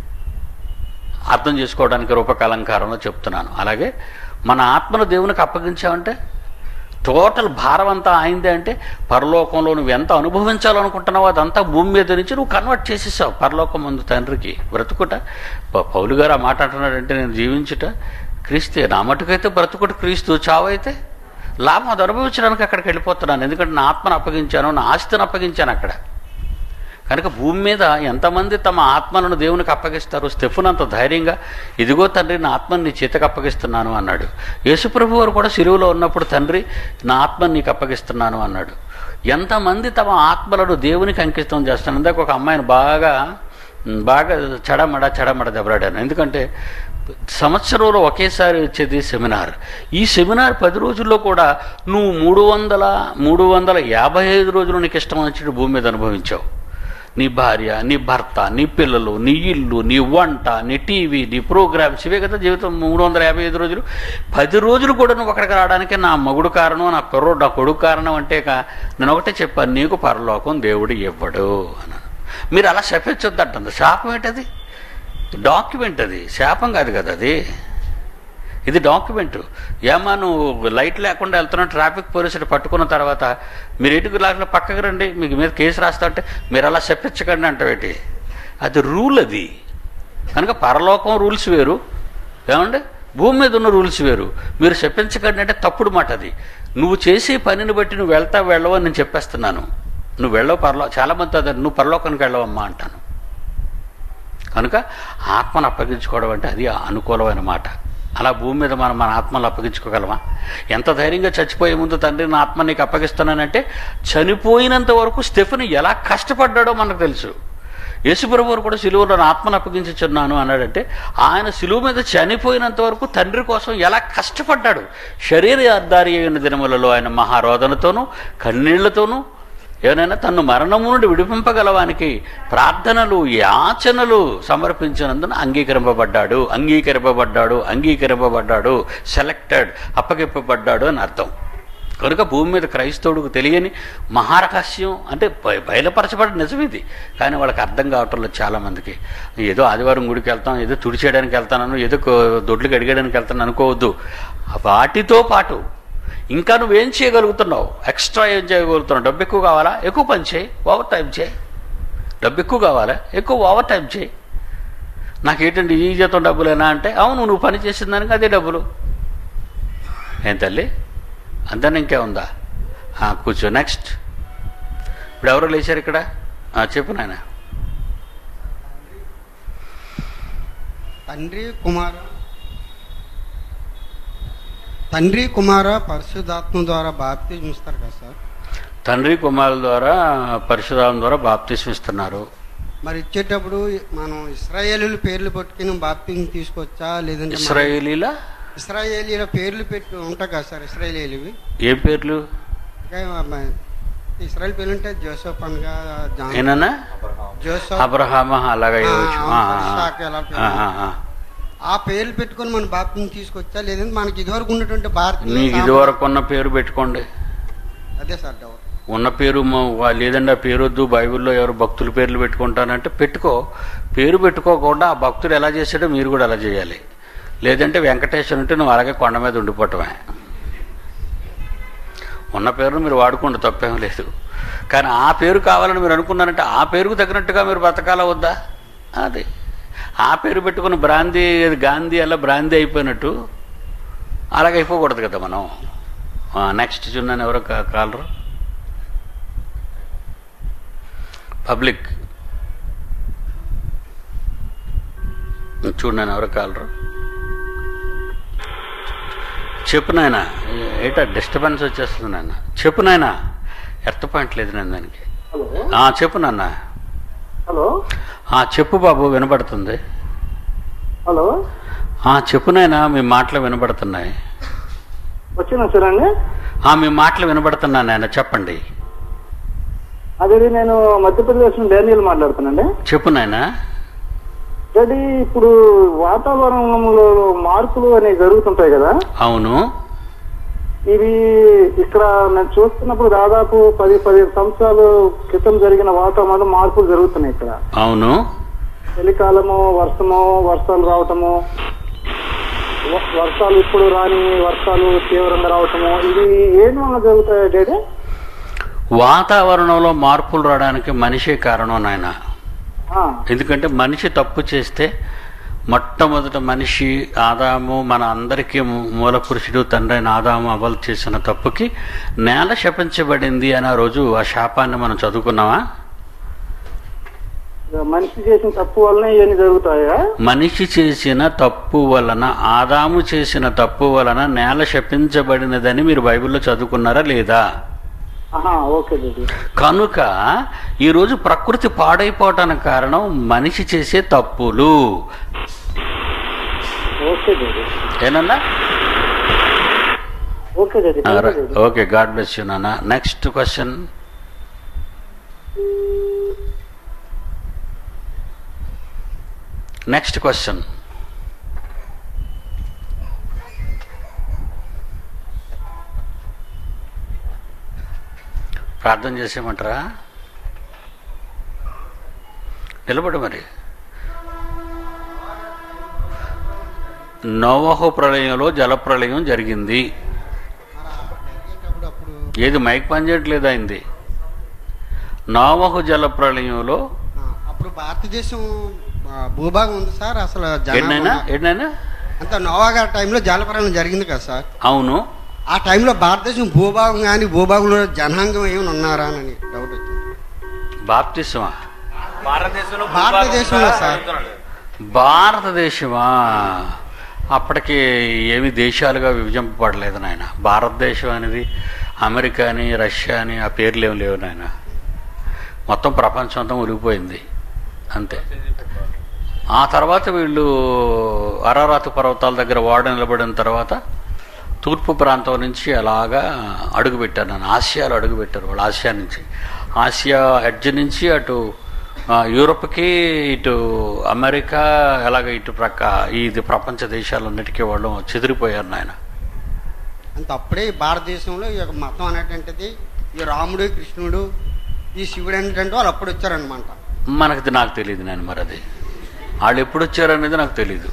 అర్థం చేసుకోవడానికి రూపకలంకారంలో చెప్తున్నాను అలాగే మన ఆత్మను దేవునికి అప్పగించామంటే టోటల్ భారం అంతా ఆయిందే అంటే పరలోకంలో నువ్వు ఎంత అనుభవించాలనుకుంటున్నావో అదంతా భూమి మీద నుంచి నువ్వు కన్వర్ట్ చేసేసావు పరలోకం ముందు తండ్రికి బ్రతుకుట ప- పౌలు గారు ఆ మాట అంటున్నాడంటే నేను జీవించుట క్రీస్తే నా మటుకైతే బ్రతుకుట క్రీస్తు చావైతే లాభం అది అనుభవించడానికి అక్కడికి వెళ్ళిపోతున్నాను ఎందుకంటే నా ఆత్మను అప్పగించాను నా ఆస్తిని అప్పగించాను అక్కడ కనుక భూమి మీద ఎంతమంది తమ ఆత్మలను దేవునికి అప్పగిస్తారు స్టెఫున్ అంత ధైర్యంగా ఇదిగో తండ్రి నా ఆత్మని నీ చేతకు అప్పగిస్తున్నాను అన్నాడు యేసుప్రభు వారు కూడా సిరువులో ఉన్నప్పుడు తండ్రి నా ఆత్మని నీకు అప్పగిస్తున్నాను అన్నాడు ఎంతమంది తమ ఆత్మలను దేవునికి అంకితం చేస్తాను ఇందాక ఒక అమ్మాయిని బాగా బాగా చడమడ చడమడ దెబ్బలాడాను ఎందుకంటే సంవత్సరంలో ఒకేసారి వచ్చేది సెమినార్ ఈ సెమినార్ పది రోజుల్లో కూడా నువ్వు మూడు వందల మూడు వందల యాభై ఐదు రోజులు నీకు ఇష్టం వచ్చినట్టు భూమి మీద అనుభవించావు నీ భార్య నీ భర్త నీ పిల్లలు నీ ఇల్లు నీ వంట నీ టీవీ నీ ప్రోగ్రామ్స్ ఇవే కదా జీవితం మూడు వందల యాభై ఐదు రోజులు పది రోజులు కూడా నువ్వు అక్కడికి రావడానికి నా మగుడు కారణం నా కుర్రోడు నా కొడుకు కారణం అంటే కా- నేను ఒకటే చెప్పాను నీకు పరలోకం దేవుడు ఇవ్వడు అన్నాను మీరు అలా శపించొద్దు అంటుంది శాపం ఏంటది డాక్యుమెంట్ అది శాపం కాదు కదా అది ఇది డాక్యుమెంట్ ఏమా నువ్వు లైట్ లేకుండా వెళ్తున్న ట్రాఫిక్ పోలీసులు పట్టుకున్న తర్వాత మీరు ఎటుకు లాగా పక్కకు రండి మీకు మీద కేసు రాస్తా అంటే మీరు అలా చెప్పించకండి అంటావేటి అది రూల్ అది కనుక పరలోకం రూల్స్ వేరు ఏమండి భూమి మీద ఉన్న రూల్స్ వేరు మీరు చెప్పించకండి అంటే తప్పుడు మాట అది నువ్వు చేసే పనిని బట్టి నువ్వు వెళ్తా వెళ్ళవని నేను చెప్పేస్తున్నాను నువ్వు వెళ్ళవు పరలో చాలామంది అదే నువ్వు పరలోకానికి వెళ్ళవమ్మా అంటాను కనుక ఆత్మను అప్పగించుకోవడం అంటే అది అనుకూలమైన మాట అలా భూమి మీద మనం మన ఆత్మను అప్పగించుకోగలమా ఎంత ధైర్యంగా చచ్చిపోయే ముందు తండ్రి నా ఆత్మ నీకు అప్పగిస్తున్నానంటే చనిపోయినంత వరకు స్టెఫెన్ ఎలా కష్టపడ్డాడో మనకు తెలుసు యేసుప్రభు వారు కూడా సిలువలో నా ఆత్మను అప్పగించుచున్నాను అన్నాడంటే ఆయన సిలువ మీద చనిపోయినంత వరకు తండ్రి కోసం ఎలా కష్టపడ్డాడు శరీర అర్ధారి అయిన దినములలో ఆయన మహారోదనతోనూ కన్నీళ్లతోనూ ఏమైనా తను మరణము నుండి విడిపింపగలవానికి ప్రార్థనలు యాచనలు సమర్పించినందున అంగీకరింపబడ్డాడు అంగీకరింపబడ్డాడు అంగీకరింపబడ్డాడు సెలెక్టెడ్ అప్పగింపబడ్డాడు అని అర్థం కనుక భూమి మీద క్రైస్తవుడికి తెలియని మహారహస్యం అంటే బయ- బయలుపరచబడిన నిజం ఇది కానీ వాళ్ళకి అర్థం కావటం లేదు చాలామందికి ఏదో ఆదివారం గుడికి వెళ్తాం ఏదో తుడిచేయడానికి వెళ్తాను ఏదో కో- దొడ్లు కడిగడానికి వెళ్తాను అనుకోవద్దు వాటితో పాటు ఇంకా నువ్వేం చేయగలుగుతున్నావు ఎక్స్ట్రా ఏం చేయగలుగుతున్నావు డబ్బు ఎక్కువ కావాలా ఎక్కువ పని చేయి ఓవర్ టైం చేయి డబ్బు ఎక్కువ కావాలా ఎక్కువ ఓవర్ టైం చేయి నాకేంటండి ఈ జీతం డబ్బులేనా అంటే అవును నువ్వు పని చేసిన దానికి అదే డబ్బులు ఏం తల్లి అంతనే ఇంకే ఉందా ఆ, కూర్చో నెక్స్ట్ ఇప్పుడు ఎవరు లేచారు ఇక్కడ ఆ, చెప్పు నాయన తండ్రి కుమార తండ్రి కుమార పరిశుద్ధాత్మ ద్వారా బాప్తిజం ఇస్తారు కదా సార్ తండ్రి కుమారుల ద్వారా పరిశుధాం ద్వారా బాప్తిస్మ ఇస్తున్నారు మరి ఇచ్చేటప్పుడు మనం ఇస్రాయేలీల పేర్లు పట్టుకుని బాప్తిజం తీసుకొచ్చా లేదంటే మన- ఇస్రాయేలీల ఇస్రాయేలీల పేర్లు పెట్టి ఉంటాయి కదా సార్ ఇస్రాయేలీవి ఏ పేర్లు ఇంకా మ- ఇస్రాయేల్ పేర్లు అంటే జోసఫ్ అనగా జాన్ ఏనన్నా జోసఫ్ అబ్రహామ అలాగా ఇవ్వచ్చు ఆ, ఆ, ఆ, ఇస్సాకు ఎలా పేరు? ఆ, ఆ, ఆ. ఆ పేర్లు పెట్టుకొని మనం బాప్తిజం తీసుకొచ్చా లేదంటే మనకి ఇదివరకు ఉన్నటువంటి భారతీయ నీకు ఇదివరకు ఉన్న పేరు పెట్టుకోండి అదే సార్ డౌట్ ఉన్న పేరు మ- వా- లేదండి ఆ పేరు వద్దు బైబిల్లో ఎవరు భక్తుల పేర్లు పెట్టుకుంటానంటే పెట్టుకో పేరు పెట్టుకోకుండా ఆ భక్తుడు ఎలా చేశాడో మీరు కూడా అలా చేయాలి లేదంటే వెంకటేశ్వర ఉంటే నువ్వు అలాగే కొండ మీద ఉండిపోవటమే ఉన్న పేరును మీరు వాడుకోండి తప్పేం లేదు కానీ ఆ పేరు కావాలని మీరు అనుకున్నారంటే ఆ పేరుకు తగినట్టుగా మీరు బతకాలా వద్దా అది ఆ పేరు పెట్టుకుని బ్రాందీ అది గాంధీ అలా బ్రాందీ అయిపోయినట్టు అలాగే అయిపోకూడదు కదా మనం నెక్స్ట్ చూన్నాను ఎవరో కా- కాలరు పబ్లిక్ చూడు నాయన ఎవరో కాలరు చెప్పు నాయన ఏటా డిస్టర్బెన్స్ వచ్చేస్తుంది నాయన చెప్పు నాయన ఎర్త పాయింట్ లేదు నేను దానికి హలో ఆ, చెప్పు నాన్న హలో ఆ, చెప్పు బాబు వినపడుతుంది హలో ఆ, చెప్పు నాయన మీ మాటలు వినపడుతున్నాయి వచ్చినా సార్ అండి ఆ, మీ మాటలు వినపడుతున్నా నాయన చెప్పండి అదే నేను మధ్యప్రదేశ్ నుండి డానియల్ మాట్లాడుతున్నాండి చెప్పు నాయన డాడీ ఇప్పుడు వాతావరణంలో మార్పులు అనేవి జరుగుతుంటాయి కదా అవును ఇవి ఇక్కడ నేను చూస్తున్నప్పుడు దాదాపు పది పదిహేను సంవత్సరాలు క్రితం జరిగిన వాతావరణంలో మార్పులు జరుగుతున్నాయి ఇక్కడ అవును చలికాలము వర్షము వర్షాలు రావటము వ- వర్షాలు ఇప్పుడు రాని వర్షాలు తీవ్రంగా రావటము ఇవి ఏం వల్ల జరుగుతాయి డాడీ వాతావరణంలో మార్పులు రావడానికి మనిషే కారణం నాయన ఆ, ఎందుకంటే మనిషి తప్పు చేస్తే మొట్టమొదట మనిషి ఆదాము మన అందరికీ మూల పురుషుడు తండ్రి అయిన ఆదాము అమలు చేసిన తప్పుకి నేల శపించబడింది అని ఆ రోజు ఆ శాపాన్ని మనం చదువుకున్నామా మనిషి చేసిన తప్పు వల్లనే ఇవన్నీ జరుగుతాయా మనిషి చేసిన తప్పు వలన ఆదాము చేసిన తప్పు వలన నేల శపించబడినదని మీరు బైబిల్లో చదువుకున్నారా లేదా ఆహా ఓకే డాడీ కనుక ఈరోజు ప్రకృతి పాడైపోవటానికి కారణం మనిషి చేసే తప్పులు ఓకే డాడీ ఏనన్నా okay daddy thank you daddy. Okay God bless you నాన్న నెక్స్ట్ క్వశ్చన్ నెక్స్ట్ క్వశ్చన్ ప్రార్థన చేసేయమంటారా నిలబడి మరి నోవహు ప్రళయంలో జలప్రళయం జరిగింది జరిగేటప్పుడు అప్పుడు ఏది మైక్ పనిచేయట్లేదు అయింది నోవహు జలప్రళయంలో ఆ, అప్పుడు భారతదేశం ఆ, భూభాగం ఉంది సార్ అసలు ఎన్నైనా జనాభా ఎన్నైనా అంత నోవాగా టైంలో జలప్రలయం జరిగింది కదా సార్ అవును ఆ టైంలో భారతదేశం భూభాగం కానీ భూభాగంలో జనాంగం ఏమైనా ఉన్నారా అని డౌట్ వచ్చింది బాప్తిస్మా భారతదేశంలో భారతదేశంలో సార్ భారతదేశమా అప్పటికి ఏమి దేశాలుగా విభజింపబడలేదు నాయన భారతదేశం అనేది అమెరికా అని రష్యా అని ఆ పేర్లు ఏమి లేవు నాయన మొత్తం ప్రపంచం అంతా మునిగిపోయింది అంతే ఆ తర్వాత వీళ్ళు అరారాతు పర్వతాల దగ్గర వాడ నిలబడిన తర్వాత తూర్పు ప్రాంతం నుంచి అలాగా అడుగుపెట్టారు నన్ను ఆసియాలో అడుగుపెట్టారు వాళ్ళు ఆసియా నుంచి ఆసియా ఎడ్జ్ నుంచి అటు ఆ, యూరోప్కి ఇటు అమెరికా అలాగ ఇటు ప్రక్క ఇది ప్రపంచ దేశాలన్నిటికీ వాళ్ళు చెదిరిపోయారు నాయన అంత అప్పుడే ఈ భారతదేశంలో ఈ యొక్క మతం అనేటువంటిది ఈ రాముడు కృష్ణుడు ఈ శివుడు అనేటువంటి వాళ్ళు అప్పుడు వచ్చారనమాట మనకి నాకు తెలియదు నేను మరి అది వాళ్ళు ఎప్పుడు వచ్చారనేది నాకు తెలీదు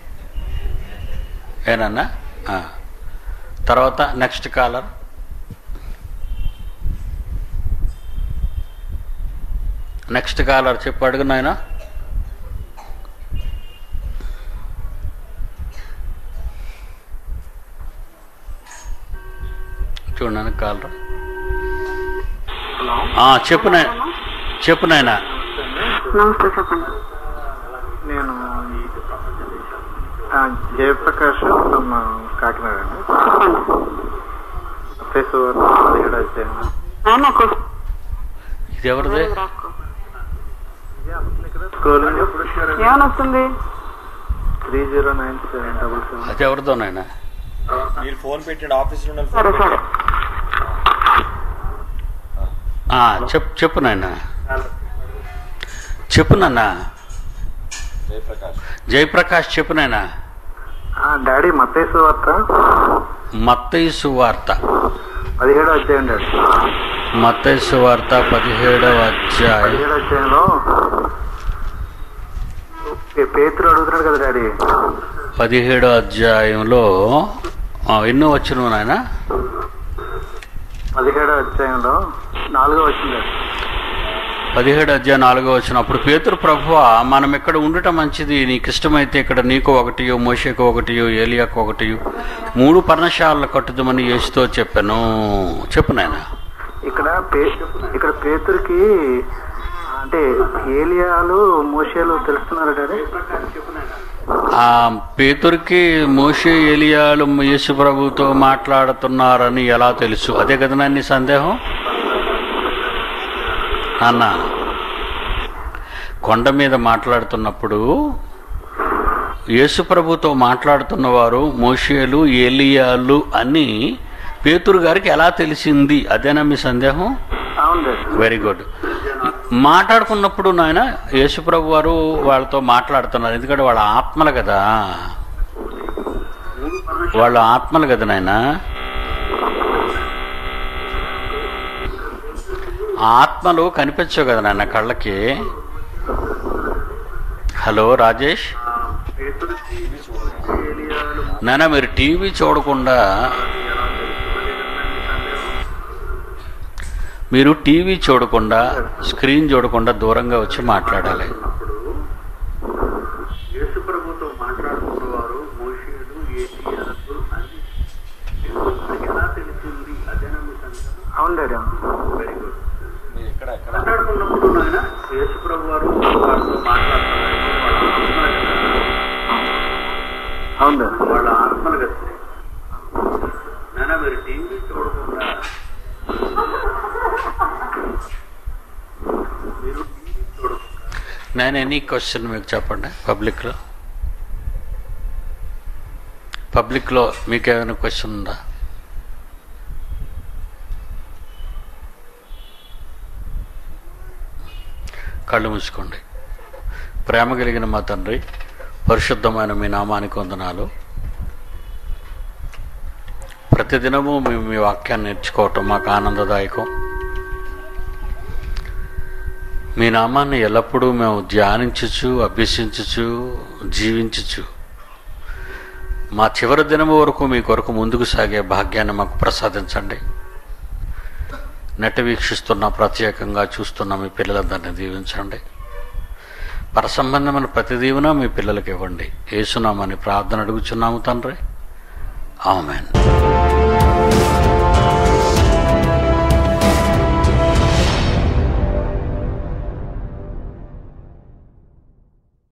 ఏనన్నా ఆ. తర్వాత నెక్స్ట్ కాలర్ నెక్స్ట్ కాలర్ చెప్పు అడుగు నాయన చూడండి కాలర్ చెప్పు నాయన చెప్పు నాయన నమస్తే చెప్పండి నేను ఆ, జయప్రకాష్ ఫ్రమ్ కాకినాడ అండి చెప్పండి ఫేస్ పదిహేడు వచ్చాయండి నాన్న క్వశ్చన్ ఇది ఎవరిది రాసుకో స్క్రోలింగ్ ఎప్పుడు వచ్చారండి ఏమని వస్తుంది three zero nine seven double seven అది ఎవరిదో నాయన మీరు ఫోన్ పెట్టండి ఆఫీస్లో ఉన్న సరే ఫోన్ సరే ఆ, చెప్పు చెప్పు నాయన చెప్పు నాన్న జయప్రకాష్ జయప్రకాష్ చెప్పు నాయన డాడీ మత్తేసు వార్త మత్తైసు వార్త పదిహేడు అధ్యాయం డాడీ మత్తైసు వార్త పదిహేడవ అధ్యాయం పదిహేడు అధ్యాయంలో పే- పేతురు అడుగుతున్నాడు కదా డాడీ పదిహేడో అధ్యాయంలో ఆ, ఎన్నో వచ్చిన నాయన పదిహేడో అధ్యాయంలో నాలుగో వచ్చింది డాడీ పదిహేడు అధ్యాయం నాలుగో వచ్చిన అప్పుడు పేతురు ప్రభువ మనం ఇక్కడ ఉండటం మంచిది నీకు ఇష్టమైతే ఇక్కడ నీకు ఒకటియో మోషేకు ఒకటియో ఏలియాకు ఒకటియో మూడు పర్ణశాలలు కట్టుదామని యేసుతో చెప్పాను చెప్పు నాయన ఇక్కడ పే ఇక్కడ పేతురికి అంటే ఏలియాలు మోషేలు తెలుస్తున్నారు కదా ఆ పేతురికి మోషే ఏలియాలు యేసు ప్రభుతో మాట్లాడుతున్నారని ఎలా తెలుసు అదే కదా నాన్న నీ సందేహం అన్న కొండ మీద మాట్లాడుతున్నప్పుడు యేసు ప్రభుతో మాట్లాడుతున్నవారు మోషేలు ఏలియాలు అని పేతురు గారికి ఎలా తెలిసింది అదేనా మీ సందేహం అవును డాడీ వెరీ గుడ్ మాట్లాడుకున్నప్పుడు నాయన యేసుప్రభు వారు వాళ్ళతో మాట్లాడుతున్నారు ఎందుకంటే వాళ్ళ ఆత్మలు కదా వాళ్ళ ఆత్మలు కదా నాయన ఆత్మలు కనిపించవు కదా నాయన కళ్ళకి హలో రాజేష్ నాయన మీరు టీవీ చూడకుండా మీరు టీవీ చూడకుండా స్క్రీన్ చూడకుండా దూరంగా వచ్చి మాట్లాడాలి అవును డాడీ మీరు ఎక్కడ ఎక్కడ అవును డాడీ వాళ్ళ ఆత్మలు కదా నాన్న మీరు టీవీ చూడకుండా నేను ఎనీ క్వశ్చన్ మీకు చెప్పండి పబ్లిక్లో పబ్లిక్లో మీకు ఏమైనా క్వశ్చన్ ఉందా కళ్ళు మూసుకోండి ప్రేమ కలిగిన మా తండ్రి పరిశుద్ధమైన మీ నామానికి వందనాలు ప్రతిదినము మేము మీ వాక్యాన్ని నేర్చుకోవటం మాకు ఆనందదాయకం మీ నామాన్ని ఎల్లప్పుడూ మేము ధ్యానించచ్చు అభ్యసించచ్చు జీవించచ్చు మా చివరి దినము వరకు మీ కొరకు ముందుకు సాగే భాగ్యాన్ని మాకు ప్రసాదించండి నెట్ వీక్షిస్తున్న ప్రత్యేకంగా చూస్తున్న మీ పిల్లలందరినీ దీవించండి పరసంబంధమైన ప్రతి దీవెన మీ పిల్లలకి ఇవ్వండి ఏసునామని ప్రార్థన అడుగుచున్నాము తండ్రి ఆమెన్